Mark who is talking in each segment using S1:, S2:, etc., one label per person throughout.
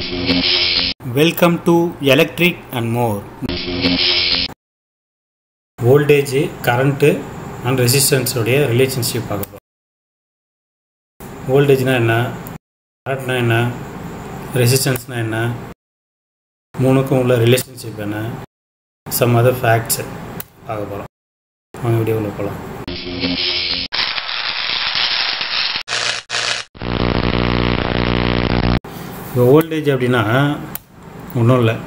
S1: welcome to electric and more voltage current and ரெசிஸ்டன்ஸோடைய relationship பார்க்க போகிறோம் வோல்டேஜ்னால் என்ன கரண்ட்னா என்ன ரெசிஸ்டன்ஸ்னால் என்ன மூணுக்கும் உள்ள ரிலேஷன்ஷிப் என்ன சம் அதர் ஃபேக்ட்ஸ் பார்க்க போகிறோம் அவங்க வீடியோவில் போகலாம் இப்போ வோல்டேஜ் அப்படின்னா ஒன்றும் இல்லை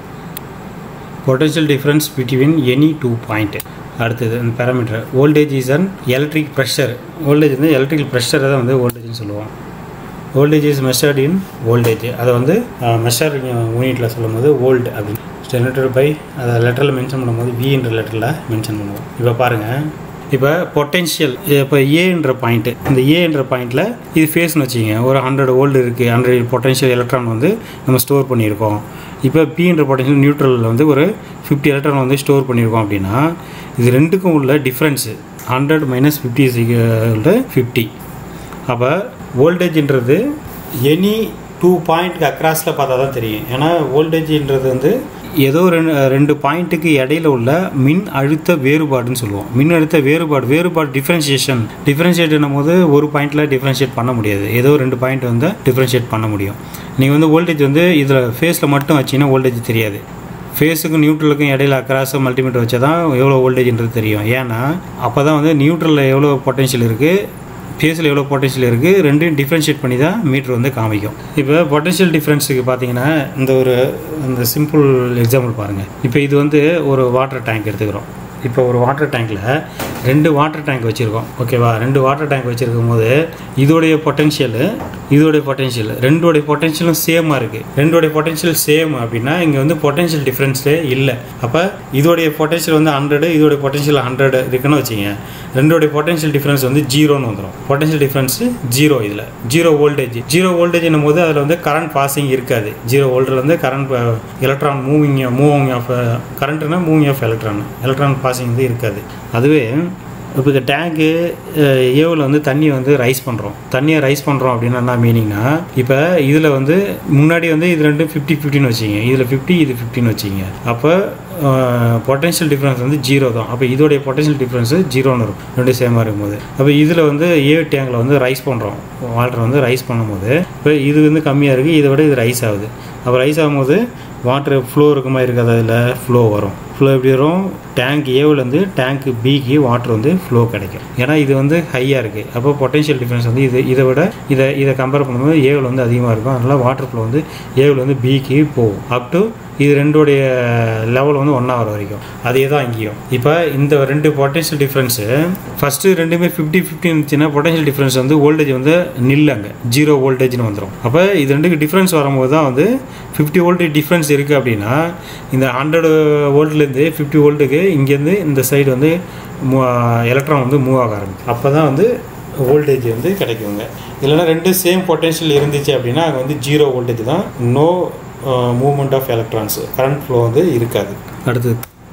S1: potential difference between any two point அடுத்தது அந்த parameter voltage is an electric pressure voltage வந்து எலக்ட்ரிக்கல் ப்ரெஷரை தான் வந்து வோல்டேஜ்னு சொல்லுவோம் voltage is measured in voltage அதை வந்து மெஷர் யூனிட்டில் சொல்லும் போது வோல்ட் அப்படின்னு ஜெனரேட்டர் பை அதை லெட்டரில் மென்ஷன் பண்ணும்போது வின்ற லெட்டரில் மென்ஷன் பண்ணுவோம் இப்போ பாருங்கள் இப்போ பொட்டென்ஷியல் இப்போ ஏன்ற பாயிண்ட்டு இந்த ஏன்ற பாயிண்ட்டில் இது ஃபேஸ்னு வச்சுங்க ஒரு ஹண்ட்ரட் வோல்ட் இருக்குது ஹண்ட்ரட் பொட்டென்ஷியல் எலக்ட்ரான் வந்து நம்ம ஸ்டோர் பண்ணியிருக்கோம் இப்போ பின்ற பொட்டென்ஷியல் நியூட்ரலில் வந்து ஒரு ஃபிஃப்டி எலக்ட்ரான் வந்து ஸ்டோர் பண்ணியிருக்கோம் அப்படின்னா இது ரெண்டுக்கும் உள்ள difference hundred minus fifty fifty அப்போ வோல்டேஜ்ன்றது எனி டூ பாயிண்ட்க்கு அக்ராஸில் பார்த்தா தான் தெரியும் ஏன்னா வோல்டேஜ்ன்றது வந்து ஏதோ ரெண்டு ரெண்டு பாயிண்ட்டுக்கு இடையில உள்ள மின் அழுத்த வேறுபாடுன்னு சொல்லுவோம் மின் அழுத்த வேறுபாடு வேறுபாடு டிஃப்ரென்சியேஷன் டிஃப்ரென்ஷியேட் போது ஒரு பாயிண்டில் டிஃப்ரென்ஷியேட் பண்ண முடியாது ஏதோ ரெண்டு பாயிண்ட் வந்து டிஃப்ரென்ஷியேட் பண்ண முடியும் நீங்கள் வந்து வோல்டேஜ் வந்து இதில் ஃபேஸில் மட்டும் வச்சிங்கன்னா வோல்டேஜ் தெரியாது ஃபேஸுக்கும் நியூட்ரலுக்கும் இடையில அக்ராஸும் மல்டிமீட்டர் வச்சா தான் எவ்வளோ வோல்டேஜ்ன்றது தெரியும் ஏன்னா அப்போ தான் வந்து நியூட்ரலில் எவ்வளோ பொட்டென்ஷியல் இருக்குது ஃபேஸில் எவ்வளோ பொட்டன்ஷியல் இருக்குது ரெண்டையும் டிஃப்ரென்ஷியேட் பண்ணி தான் மீட்ரு வந்து காமிக்கும் இப்போ பொட்டன்ஷியல் டிஃப்ரென்ஸுக்கு பார்த்தீங்கன்னா இந்த ஒரு இந்த சிம்பிள் எக்ஸாம்பிள் பாருங்கள் இப்போ இது வந்து ஒரு வாட்டர் டேங்க் எடுத்துக்கிறோம் இப்போ ஒரு வாட்டர் டேங்க்கில் ரெண்டு வாட்டர் டேங்க் வச்சுருக்கோம் ஓகேவா ரெண்டு வாட்டர் டேங்க் வச்சுருக்கும் போது இதோடைய பொட்டென்ஷியலு இதோடைய பொட்டென்ஷியல் ரெண்டோடைய பொட்டென்ஷியலும் சேமாக இருக்குது ரெண்டோடைய பொட்டென்ஷியல் சேம் அப்படின்னா இங்கே வந்து பொட்டென்ஷியல் டிஃப்ரென்ஸே இல்லை அப்போ இதோடைய பொட்டென்ஷியல் வந்து ஹண்ட்ரடு இதோடைய பொட்டென்ஷியல் ஹண்ட்ரட் இருக்குன்னு வச்சுங்க ரெண்டோடைய பொட்டென்ஷியல் டிஃப்ரென்ஸ் வந்து ஜீரோன்னு வந்துடும் பொட்டென்ஷியல் டிஃப்ரென்ஸ் ஜீரோ இதில் ஜீரோ வோல்டேஜ் ஜீரோ வோல்டேஜ் போது அதில் வந்து கரண்ட் பாசிங் இருக்காது ஜீரோ வோல்டில் வந்து current electron moving moving of கரண்ட்னா moving of electron electron passing வந்து இருக்காது அதுவே இப்போ இந்த டேங்க்கு ஏவில் வந்து தண்ணியை வந்து ரைஸ் பண்ணுறோம் தண்ணியை ரைஸ் பண்ணுறோம் அப்படின்னா என்ன மீனிங்னா இப்போ இதில் வந்து முன்னாடி வந்து இது ரெண்டும் ஃபிஃப்டி ஃபிஃப்டின்னு வச்சிங்க இதில் ஃபிஃப்டி இது ஃபிஃப்டின்னு வச்சிங்க அப்போ பொட்டன்ஷியல் டிஃப்ரென்ஸ் வந்து ஜீரோ தான் அப்போ இதோடைய பொட்டன்ஷியல் டிஃப்ரென்ஸு ஜீரோன்னு இருக்கும் ரெண்டு சேமாக இருக்கும்போது அப்போ இதில் வந்து ஏ டேங்கில் வந்து ரைஸ் பண்ணுறோம் வாட்டர் வந்து ரைஸ் பண்ணும்போது இப்போ இது வந்து கம்மியாக இருக்குது இதை விட இது ரைஸ் ஆகுது அப்போ ரைஸ் ஆகும்போது வாட்டர் ஃப்ளோ இருக்குமா இருக்காது அதில் ஃப்ளோ வரும் ஃப்ளோ எப்படி வரும் டேங்க் ஏவிலேருந்து டேங்க் பிக்கு வாட்டர் வந்து ஃப்ளோ கிடைக்கும் ஏன்னா இது வந்து ஹையாக இருக்குது அப்போ பொட்டன்ஷியல் டிஃப்ரென்ஸ் வந்து இது இதை விட இதை இதை கம்பேர் பண்ணும்போது ஏவில் வந்து அதிகமாக இருக்கும் அதனால் வாட்டர் ஃப்ளோ வந்து ஏவில் வந்து பிக்கு போகும் அப் டு இது ரெண்டோடைய லெவல் வந்து ஒன்றா வர வரைக்கும் அதே தான் இங்கேயும் இப்போ இந்த ரெண்டு பொட்டன்ஷியல் டிஃப்ரென்ஸு ஃபஸ்ட்டு ரெண்டுமே ஃபிஃப்டி ஃபிஃப்டி இருந்துச்சுன்னா பொட்டன்ஷியல் டிஃப்ரென்ஸ் வந்து வோல்டேஜ் வந்து நில்லங்க ஜீரோ வோல்டேஜ்னு வந்துடும் அப்போ இது ரெண்டுக்கு டிஃப்ரென்ஸ் வரும்போது தான் வந்து ஃபிஃப்டி வோல்டேஜ் டிஃப்ரென்ஸ் இருக்குது அப்படின்னா இந்த ஹண்ட்ரட் வோல்ட்லேருந்து ஃபிஃப்டி வோல்ட்டுக்கு இங்கேருந்து இந்த சைடு வந்து மூ எலக்ட்ரான் வந்து மூவ் ஆக ஆரம்பிக்கும் அப்போ தான் வந்து வோல்டேஜ் வந்து கிடைக்குங்க இல்லைனா ரெண்டு சேம் பொட்டென்ஷியல் இருந்துச்சு அப்படின்னா அங்கே வந்து ஜீரோ வோல்டேஜ் தான் no movement of electrons current flow வந்து இருக்காது அடுத்தது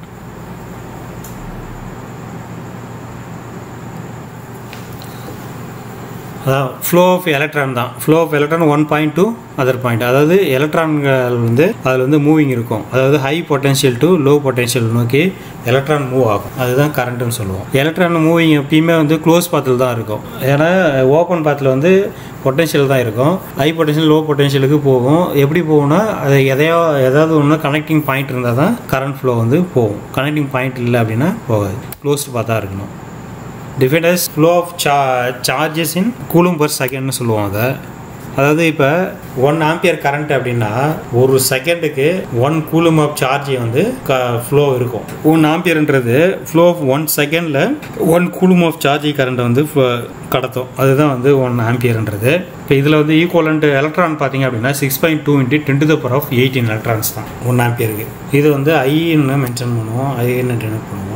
S1: அதான் ஃப்ளோ ஆஃப் எலக்ட்ரான் தான் flow of electron one point two other point அதாவது எலக்ட்ரான்கள் வந்து அதில் வந்து மூவிங் இருக்கும் அதாவது high potential to low potential நோக்கி எலக்ட்ரான் மூவ் ஆகும் அதுதான் கரண்ட்டுன்னு சொல்லுவோம் எலக்ட்ரான் மூவிங் எப்பயுமே வந்து க்ளோஸ் பாத்தில் தான் இருக்கும் ஏன்னா ஓப்பன் பாத்தில் வந்து பொட்டென்ஷியல் தான் இருக்கும் ஹை பொட்டென்ஷியல் லோ பொட்டென்ஷியலுக்கு போகும் எப்படி போகும்னா அது எதையோ ஏதாவது ஒன்று கனெக்டிங் பாயிண்ட் இருந்தால் தான் கரண்ட் ஃப்ளோ வந்து போகும் கனெக்டிங் பாயிண்ட் இல்லை அப்படின்னா போகாது க்ளோஸ்டு பார்த்தா இருக்கணும் டிஃபைன் அஸ் ஃப்ளோ ஆஃப் சா சார்ஜஸ் இன் கூலும் பர் செகண்ட்னு சொல்லுவோம் அதை அதாவது இப்போ ஒன் ஆம்பியர் கரண்ட் அப்படின்னா ஒரு செகண்டுக்கு ஒன் கூலும் ஆஃப் சார்ஜ் வந்து க ஃப்ளோ இருக்கும் ஒன் ஆம்பியர்ன்றது ஃப்ளோ ஆஃப் ஒன் செகண்டில் ஒன் கூலும் ஆஃப் சார்ஜ் கரண்ட்டை வந்து கடத்தும் அதுதான் வந்து ஒன் ஆம்பியர்ன்றது இப்போ இதில் வந்து ஈக்குவலண்ட் எலக்ட்ரான் பார்த்தீங்க அப்படின்னா six point two into ten to the power of eighteen electrons தான் ஒன் ஆம்பியருக்கு இது வந்து ஐன்னு மென்ஷன் பண்ணுவோம் ஐன்னு டெனட் பண்ணுவோம்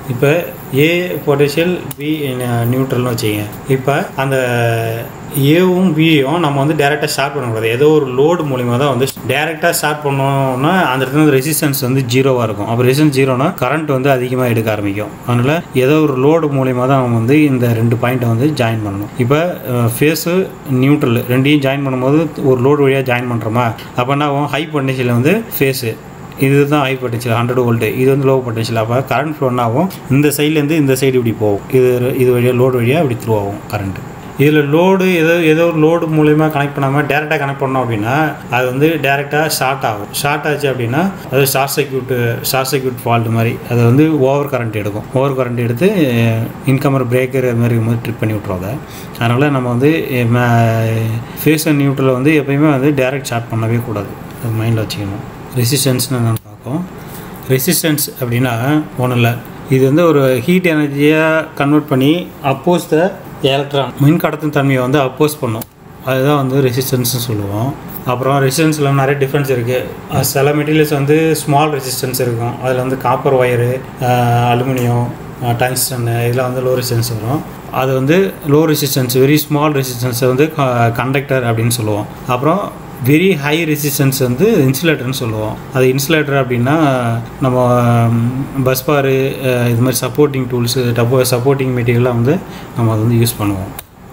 S1: இப்போ ஏ பொட்டன்ஷியல் பி நியூட்ரல்னு வச்சுங்க இப்போ அந்த ஏவும் பியும் நம்ம வந்து டேரெக்டாக ஸ்டார்ட் பண்ணக்கூடாது ஏதோ ஒரு லோடு மூலிமா தான் வந்து டேரெக்டாக ஸ்டார்ட் பண்ணோம்னா அந்த இடத்துல வந்து ரெசிஸ்டன்ஸ் வந்து ஜீரோவாக இருக்கும் அப்போ ரெசிஸ்டன்ஸ் ஜீரோனா கரண்ட் வந்து அதிகமாக எடுக்க ஆரம்பிக்கும் அதனால் ஏதோ ஒரு லோடு மூலிமா தான் நம்ம வந்து இந்த ரெண்டு பாயிண்ட்டை வந்து ஜாயின் பண்ணணும் இப்போ ஃபேஸு நியூட்ரல் ரெண்டையும் ஜாயின் பண்ணும்போது ஒரு லோடு வழியாக ஜாயின் பண்ணுறோமா அப்போ என்ன ஆகும் ஹை பொட்டன்ஷியல் வந்து ஃபேஸு இதுதான் ஹை பொட்டன்ஷியல் ஹண்ட்ரட் வோல்ட் இது வந்து லோ பொட்டன்ஷியல் அப்போ கரண்ட் ஃப்ளோ என்ன ஆகும் இந்த சைட்லேருந்து இந்த சைடு இப்படி போகும் இது இது வழியாக லோடு வழியாக இப்படி த்ரூ ஆகும் கரண்ட் இதில் லோடு ஏதோ ஏதோ ஒரு லோடு மூலயமா கனெக்ட் பண்ணாமல் டேரெக்டாக கனெக்ட் பண்ணோம் அப்படின்னா அது வந்து டேரெக்டாக ஷார்ட் ஆகும் ஷார்ட் ஆச்சு அப்படின்னா அது short circuit short circuit fault மாதிரி அது வந்து ஓவர் கரண்ட் எடுக்கும் ஓவர் கரண்ட் எடுத்து இன்கமர் பிரேக்கர் அது மாதிரி வந்து ட்ரிப் பண்ணி விட்ருவாங்க அதனால் நம்ம வந்து ஃபேஸ் அண்ட் நியூட்ரலில் வந்து எப்பயுமே வந்து டேரெக்ட் ஷார்ட் பண்ணவே கூடாது அது மைண்டில் வச்சுக்கணும் ரெசிஸ்டன்ஸ்னு என்னென்னு பார்ப்போம் ரெசிஸ்டன்ஸ் அப்படின்னா ஒன்றும் இல்லை இது வந்து ஒரு ஹீட் எனர்ஜியாக கன்வெர்ட் பண்ணி அப்போஸ் த எலக்ட்ரான் மின் கடத்தும் தன்மையை வந்து அப்போஸ் பண்ணும் அதுதான் வந்து ரெசிஸ்டன்ஸ்னு சொல்லுவோம் அப்புறம் ரெசிஸ்டன்ஸில் நிறைய டிஃப்ரென்ஸ் இருக்குது சில மெட்டீரியல்ஸ் வந்து ஸ்மால் ரெசிஸ்டன்ஸ் இருக்கும் அதில் வந்து காப்பர் ஒயரு அலுமினியம் டங்ஸ்டன் இதெல்லாம் வந்து லோ ரெசிஸ்டன்ஸ் வரும் அது வந்து லோ ரெசிஸ்டன்ஸ் வெரி ஸ்மால் ரெசிஸ்டன்ஸை வந்து கண்டக்டர் அப்படின்னு சொல்லுவோம் அப்புறம் வெரி ஹை ரெசிஸ்டன்ஸ் வந்து இன்சுலேட்டர்னு சொல்லுவோம் அது இன்சுலேட்டர் அப்படின்னா நம்ம பஸ் பாரு இது மாதிரி சப்போர்ட்டிங் டூல்ஸு டப்போ சப்போர்ட்டிங் மெட்டீரியலாக வந்து நம்ம அதை வந்து யூஸ் பண்ணுவோம்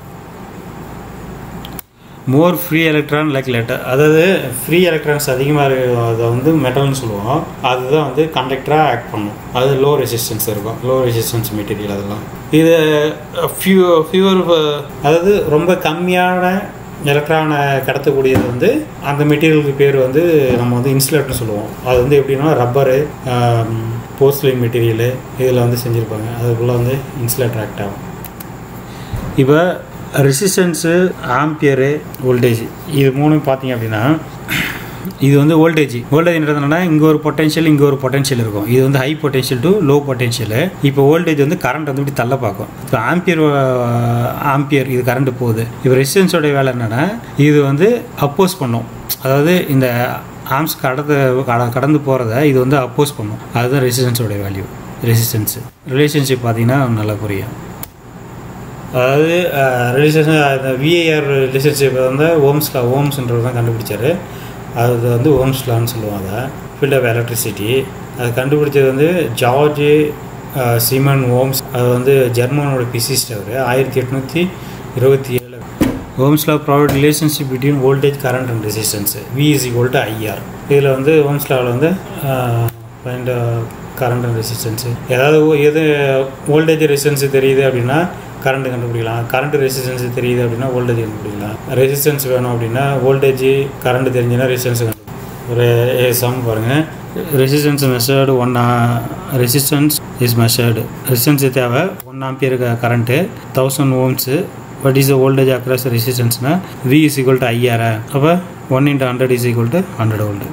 S1: more free electron like letter அதாவது ஃப்ரீ எலக்ட்ரான்ஸ் அதிகமாக இருக்க அதை வந்து மெட்டல்னு சொல்லுவோம் அதுதான் வந்து கண்டக்டராக ஆக்ட் பண்ணும் அது லோ ரெசிஸ்டன்ஸ் இருக்கும் லோ ரெசிஸ்டன்ஸ் மெட்டீரியல் அதெல்லாம் இது ஃபியூ ஃபியூர் அதாவது ரொம்ப கம்மியான எலக்ட்ரானை கடத்தக்கூடியது வந்து அந்த மெட்டீரியலுக்கு பேர் வந்து நம்ம வந்து இன்சுலேட்டர்னு சொல்லுவோம் அது வந்து எப்படின்னா ரப்பரு போஸ்ட்லின் மெட்டீரியலு இதில் வந்து செஞ்சுருப்பாங்க அதுக்குள்ளே வந்து இன்சுலேட்டர் ஆக்ட் ஆகும் இப்போ ரெசிஸ்டன்ஸு ஆம்பியரு வோல்டேஜ் இது மூணும் பார்த்தீங்க அப்படின்னா இது வந்து வோல்டேஜ் வோல்டேஜ்ன்றதுனா இங்கே ஒரு பொட்டன்ஷியல் இங்கே ஒரு பொட்டன்ஷியல் இருக்கும் இது வந்து high potential to low potential இப்போ வோல்டேஜ் வந்து கரண்ட் வந்து இப்படி தள்ள பார்க்கும் இப்போ ஆம்பியர் ஆம்பியர் இது கரண்ட் போகுது இப்போ ரெசிஸ்டன்ஸோட வேலை என்னென்னா இது வந்து அப்போஸ் பண்ணும் அதாவது இந்த ஆம்ஸ் கடந்து கடந்து போகிறத இது வந்து அப்போஸ் பண்ணும் அதுதான் ரெசிஸ்டன்ஸோட வேல்யூ ரெசிஸ்டன்ஸு ரிலேஷன்ஷிப் பார்த்தீங்கன்னா நல்லா புரியும் அதாவது ரிலேஷன் இந்த விஏஆர் ரிலேஷன்ஷிப் வந்து ஓம்ஸ்லா ஓம்ஸ்ன்றது தான் கண்டுபிடிச்சாரு அது வந்து ஓம்ஸ்லான்னு சொல்லுவாங்க ஃபீல்ட் ஆஃப் எலக்ட்ரிசிட்டி அது கண்டுபிடிச்சது வந்து ஜார்ஜ் சிமன் ஓம்ஸ் அது வந்து ஜெர்மனோட பிசிஸ்ட் அவர் ஆயிரத்தி எட்நூற்றி இருபத்தி ஏழு ஓம்ஸ்லா product relationship between voltage current and resistance V is equal to IR இதில் வந்து ஓம்ஸ்லாவில் வந்து ஃபைண்ட் கரண்ட் அண்ட் ரெசிஸ்டன்ஸு ஏதாவது எது வோல்டேஜ் ரெசிஸ்டன்ஸு தெரியுது அப்படின்னா கரண்ட் கண்டுபிடிக்கலாம் கரண்ட் ரெசிஸ்டன்ஸ் தெரியுது அப்படின்னா வோல்டேஜ் கண்டுபிடிக்கலாம் ரெசிஸ்டன்ஸ் வேணும் அப்படின்னா வோல்டேஜ் கரண்ட் தெரிஞ்சுன்னா ரெசிஸ்டன்ஸ் ஒரு சம் பாருங்கள் resistance measured one resistance is measured resistance தேவை one ampere current thousand ohms what is the voltage across ரெசிஸ்டன்ஸ்னால் V is equal to IR அப்போ one into hundred is equal to hundred volt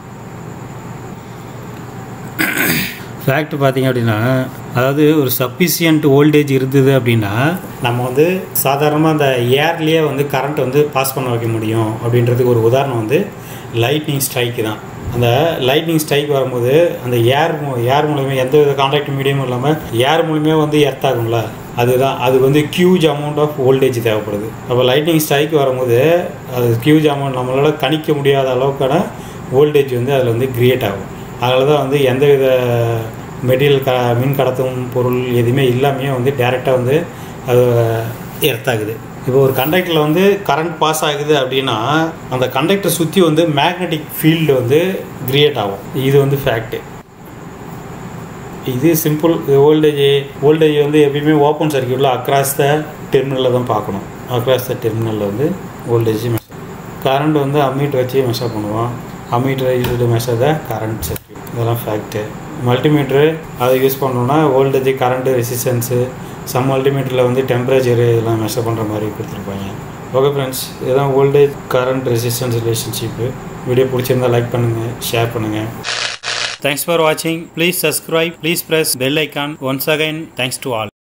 S1: fact பார்த்தீங்க அப்படின்னா அதாவது ஒரு sufficient voltage இருந்தது அப்படின்னா நம்ம வந்து சாதாரணமாக அந்த ஏர்லேயே வந்து கரண்ட் வந்து பாஸ் பண்ண வைக்க முடியும் அப்படின்றதுக்கு ஒரு உதாரணம் வந்து லைட்னிங் ஸ்ட்ரைக்கு தான் அந்த லைட்னிங் ஸ்ட்ரைக் வரும்போது அந்த ஏர் ஏர் மூலியமாக எந்த வித கான்டாக்ட் மீடியமும் இல்லாமல் ஏர் மூலியமாக வந்து எர்த் ஆகும்ல அதுதான் அது வந்து கியூஜ் அமௌண்ட் ஆஃப் வோல்டேஜ் தேவைப்படுது அப்போ லைட்னிங் ஸ்ட்ரைக் வரும்போது அது கியூஜ் அமௌண்ட் நம்மளால் கணிக்க முடியாத அளவுக்கான வோல்டேஜ் வந்து அதில் வந்து கிரியேட் ஆகும் அதனால தான் வந்து எந்தவித மெட்டீரியல் க மின் கடத்தும் பொருள் எதுவுமே இல்லாமையே வந்து டேரெக்டாக வந்து அது எர்த்தாகுது இப்போ ஒரு கண்டக்டரில் வந்து கரண்ட் பாஸ் ஆகுது அப்படின்னா அந்த கண்டக்டர் சுற்றி வந்து மேக்னெட்டிக் ஃபீல்டு வந்து கிரியேட் ஆகும் இது வந்து ஃபேக்ட்டு இது சிம்பிள் வோல்டேஜ் வோல்டேஜ் வந்து எப்பயுமே ஓப்பன் சர்க்கியூட்டில் அக்ராஸ் த டெர்மினலில் தான் பார்க்கணும் அக்ராஸ் த டெர்மினலில் வந்து வோல்டேஜ் மெஷர் கரண்ட் வந்து அம்மீட்டர் வச்சு மெஷர் பண்ணுவோம் ammeter use measure the current circuit இதெல்லாம் ஃபேக்ட்டு மல்டிமீட்ரு அதை யூஸ் பண்ணோன்னா வோல்டேஜ் கரண்ட்டு ரெசிஸ்டன்ஸு சம் மல்டிமீட்டரில் வந்து டெம்பரேச்சரு இதெல்லாம் மெஷர் பண்ணுற மாதிரி கொடுத்துருப்பாங்க ஓகே ஃப்ரெண்ட்ஸ் இதுதான் voltage current resistance relationship video பிடிச்சிருந்தா லைக் பண்ணுங்கள் ஷேர் பண்ணுங்கள் தேங்க்ஸ் ஃபார் வாட்சிங் please subscribe please press bell icon once again thanks to all